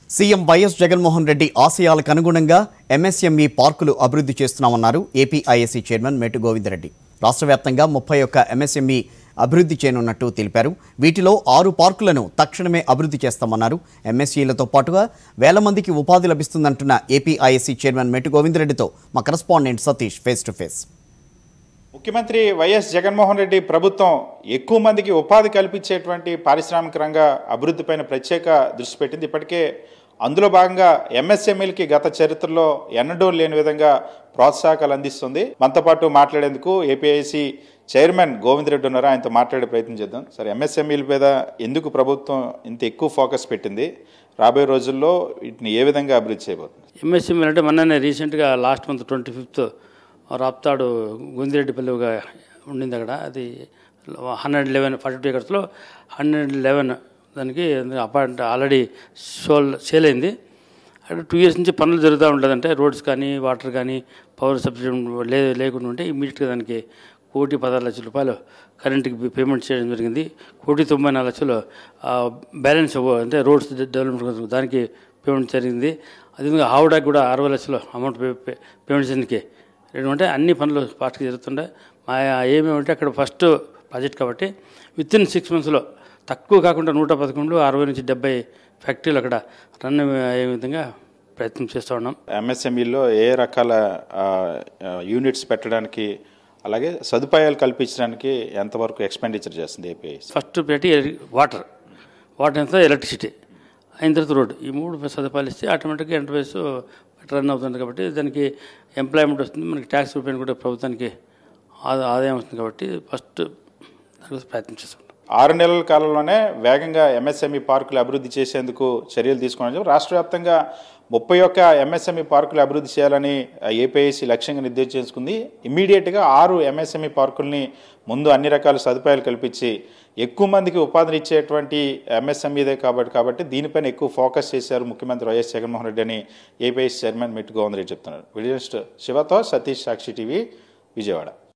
CM YS Jaganmohan Reddy ఆశయాలకు అనుగుణంగా MSME పార్కులు అభివృద్ధి చేస్తున్నామన్నారు ఏపీఐఎస్సీ చైర్మన్ మేటు గోవిందరెడ్డి రాష్ట్ర వ్యాప్తంగా ముప్పై ఒక్క ఎంఎస్ఎంఈ అభివృద్ధి చేయనున్నట్టు తెలిపారు వీటిలో ఆరు పార్కులను తక్షణమే అభివృద్ధి చేస్తామన్నారు ఎంఎస్ఈలతో పాటుగా వేల మందికి ఉపాధి లభిస్తుందంటున్న ఏపీఐఎస్సీ చైర్మన్ మేటు గోవిందరెడ్డితో మా correspondent Satish face to face ముఖ్యమంత్రి వైఎస్ జగన్మోహన్ రెడ్డి ప్రభుత్వం ఎక్కువ మందికి ఉపాధి కల్పించేటువంటి పారిశ్రామిక రంగ అభివృద్ధిపైన ప్రత్యేక దృష్టి పెట్టింది ఇప్పటికే అందులో భాగంగా ఎంఎస్ఎంఈలకి గత చరిత్రలో ఎన్నడూ లేని విధంగా ప్రోత్సాహకాలు అందిస్తుంది మనతో పాటు మాట్లాడేందుకు ఏపీఐసి చైర్మన్ గోవింద్ రెడ్డి ఉన్నారు ఆయనతో మాట్లాడే ప్రయత్నం చేద్దాం సరే ఎంఎస్ఎంఈల మీద ఎందుకు ప్రభుత్వం ఇంత ఎక్కువ ఫోకస్ పెట్టింది రాబోయే రోజుల్లో వీటిని ఏ విధంగా అభివృద్ధి చేయబోతుంది ఎంఎస్ఎంఈ అంటే మొన్ననే రీసెంట్గా last month twenty fifth Raptadu గుందిరెడ్డిపల్లిగా ఉండింది అక్కడ అది హండ్రెడ్ లెవెన్ ఫార్టీ టూ ఎకర్స్లో హండ్రెడ్ లెవెన్ దానికి అపార్ట్ ఆల్రెడీ సోల్ సేల్ అయింది అక్కడ టూ ఇయర్స్ నుంచి పనులు జరుగుతూ ఉంటుంది అంటే రోడ్స్ కానీ వాటర్ కానీ పవర్ సబ్సిడీ లే లేకుండా ఉంటే ఇమీడియట్గా దానికి కోటి పదహారు లక్షల రూపాయలు కరెంట్కి పేమెంట్ చేయడం జరిగింది కోటి తొంభై నాలుగు లక్షలు ఆ, బ్యాలెన్స్ అవ్వ- అంటే రోడ్స్ డెవలప్మెంట్ కోసం దానికి పేమెంట్ జరిగింది అదేవిధంగా హావడాకి కూడా అరవై లక్షలు అమౌంట్ పే పే- పేమెంట్ చేయడానికి ఎందుకంటే అన్ని పనులు ఫాస్ట్గా జరుగుతుండే మా ఏమేమంటే అక్కడ ఫస్ట్ ప్రాజెక్ట్ కాబట్టి విత్ ఇన్ సిక్స్ మంత్స్లో తక్కువ కాకుండా నూట పదకొండు అరవై నుంచి డెబ్బై ఫ్యాక్టరీలు అక్కడ రన్ అయ్యే విధంగా ప్రయత్నం చేస్తూ ఉన్నాం ఎంఎస్ఎంఈలో ఏ రకాల ఆ, ఆ, యూనిట్స్ పెట్టడానికి అలాగే సదుపాయాలు కల్పించడానికి ఎంతవరకు ఎక్స్పెండిచర్ చేస్తుంది ఏపీఐసి ఫస్ట్ పెట్టి వాటర్ వాటర్ ఎంత ఎలక్ట్రిసిటీ అయిన తర్వాత రోడ్ ఈ మూడు సదుపాయాలు ఇస్తే ఆటోమేటిక్గా ఎంటర్ప్రైజ్ రన్ అవుతుంది కాబట్టి దానికి ఎంప్లాయ్మెంట్ వస్తుంది మనకి ట్యాక్స్ రూపాయలు కూడా ప్రభుత్వానికి ఆదా- ఆదాయం వస్తుంది కాబట్టి ఫస్ట్ దానికోసం ప్రయత్నం చేస్తాం ఆరు నెలల కాలంలోనే వేగంగా ఎంఎస్ఎంఈ పార్కులు అభివృద్ధి చేసేందుకు చర్యలు తీసుకోవడం రాష్ట్ర వ్యాప్తంగా ముప్పై ఒక్క ఎంఎస్ఎంఈ పార్కులు అభివృద్ధి చేయాలని ఏపీఐసి లక్ష్యంగా నిర్దేశించుకుంది ఇమ్మీడియట్గా ఆరు ఎంఎస్ఎంఈ పార్కుల్ని ముందు అన్ని రకాల సదుపాయాలు కల్పించి ఎక్కువ మందికి ఉపాధిని ఇచ్చేటువంటి ఎంఎస్ఎంఈదే కాబట్టి కాబట్టి దీనిపైన ఎక్కువ ఫోకస్ చేశారు ముఖ్యమంత్రి వైఎస్ జగన్మోహన్ రెడ్డి అని ఏపీఐసి చైర్మన్ మెట్టు గోవింద్ రెడ్డి చెప్తున్నారు వీడియోస్ట్ శివతో సతీష్ సాక్షి టీవీ విజయవాడ